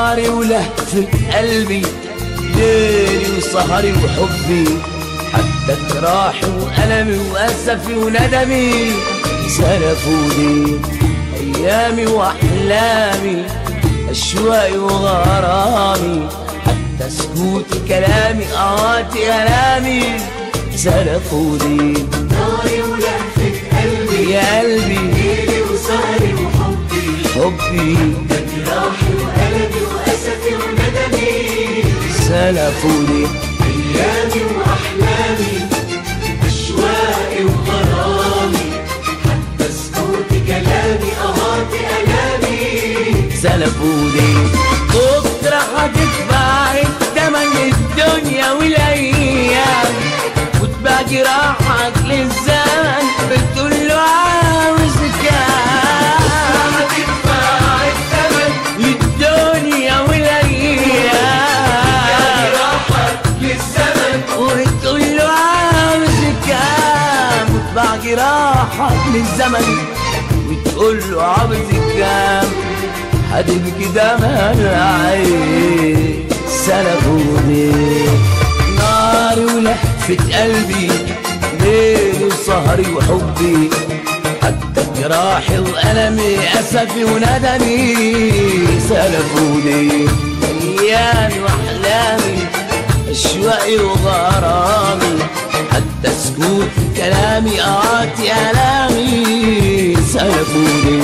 ناري ولهفة قلبي ليلي وسهري وحبي حتى جراحي وألمي وأسفي وندمي سلفوني أيامي وأحلامي أشواقي وغرامي حتى سكوتي كلامي قواتي ألامي سلفوني ناري ولهفة قلبي يا قلبي ليلي وسهري وحبي حبي جراحي وألمي وأسفي وندمي سلفوني أيامي وأحلامي أشواقي وغرامي حتى سكوت كلامي أهاتي ألامي سلفوني بكرة هتدفع التمن الدنيا والأيام وتبقى راحك للزمن بتقول له عاوز كام هتدفع الثمن للدنيا والأيام راحك للزمن وتقول له عاوز كام وتباع جراحك للزمن وتقول له عاوز كام هتبكي دمع العين سلبوني ناري ولهفة قلبي ليلي وسهري وحبي حتى جراحي وألمي أسفي وندمي سلبوني أيامي وأحلامي أشواقي وغرامي حتى سكوت كلامي آتي آلامي سلبوني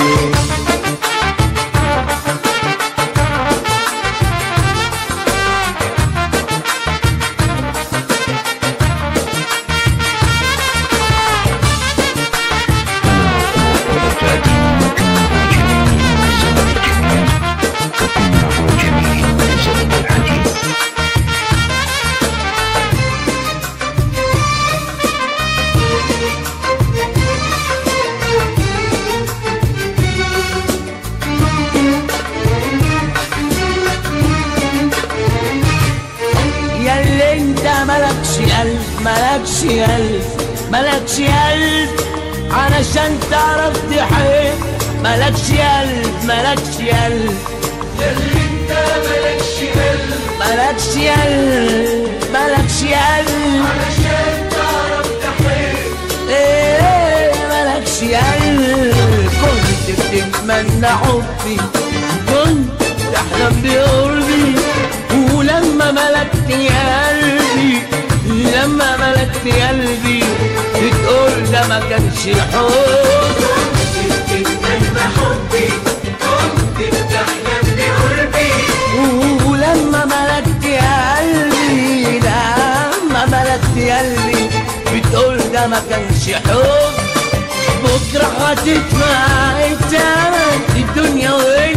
ياللي انت ملكش قلب ملكش قلب ملكش قلب علشان تعرف تحب ملكش قلب ملكش قلب ياللي انت مالكش قلب ملكش قلب ملكش قلب علشان تعرف تحب ايه ملكش قلب كنت بتتمنى حبي كنت تحلم بقربي ولما ملكت قلبي لما ملكت قلبي بتقول ده ما كانش حب تتمنى حبي كنت بتحلم بقربي ولما ملكت قلبي لما ملكت قلبي بتقول ده ما كانش حب بكرة هتدفع التمن الدنيا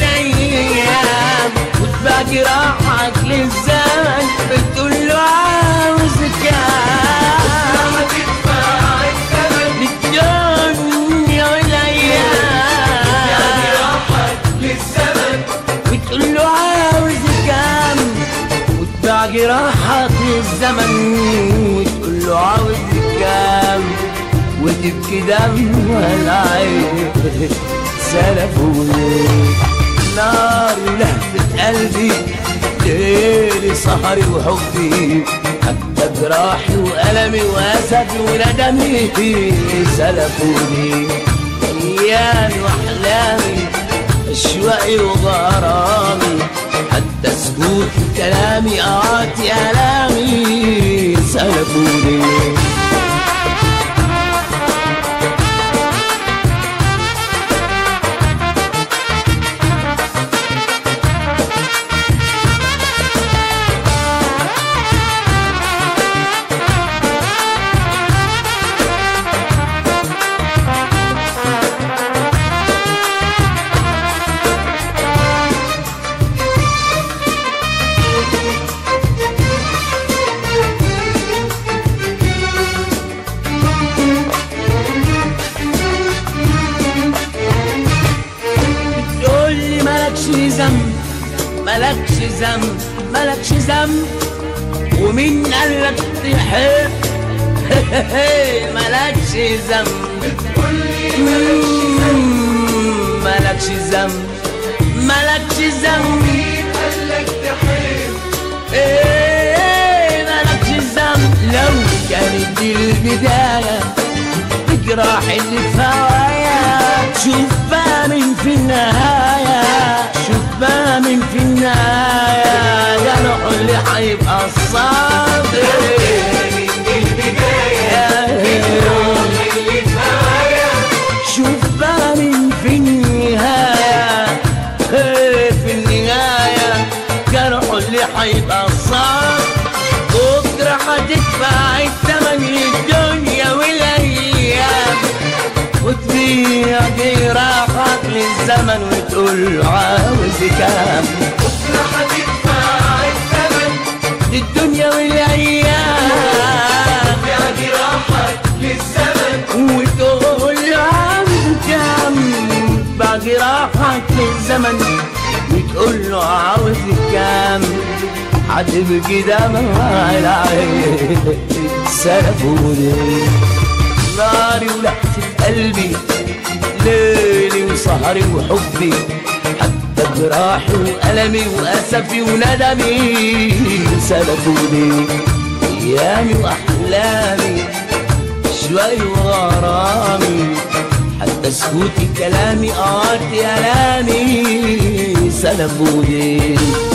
والايام وتبقى جراحك للزمن بتقول له عاوز كام هتدفع الثمن الدنيا والايام راحك للزمن وتقول له عاوز كام وتباع جراحك للزمن وتقول له عاوز كام وتبكي دم العين سلفوني نار لهفة قلبي ليلي سهري وحبي حتى جراحي وألمي وأسفي وندمي سلفوني أيامي وأحلامي أشواقي وغرامي حتى سكوت كلامي آتي آلامي سلبوني بتقول لي مالكش ذنب مالكش ذنب مالكش ذنب ومين قالك تحب مالكش ذنب مم، مالكش ذنب مالكش ذنب قالك الجراح اللي في هوايا شوف بقى من في النهاية شوف بقى من في النهاية جرحه اللي هيبقى الصابر من البداية الروح اللي في هوايا شوف بقى من في النهاية إيه في النهاية جرحه اللي هيبقى صعب بكرة هتدفع الثمن للدنيا والأيام وتبيع جراحك للزمن وتقول عاوز كام بكرة هتدفع الثمن للدنيا والأيام بيع جراحك للزمن وتقول عاوز كام بعد راحك للزمن وتقول له عاوز كام هتبكي دمع العين سلفوني ناري ولحسة قلبي ليلي وسهري وحبي حتى جراحي وألمي وأسفي وندمي سلفوني أيامي وأحلامي شوي وغرامي حتى سكوتي كلامي قاطي ألامي سلبوني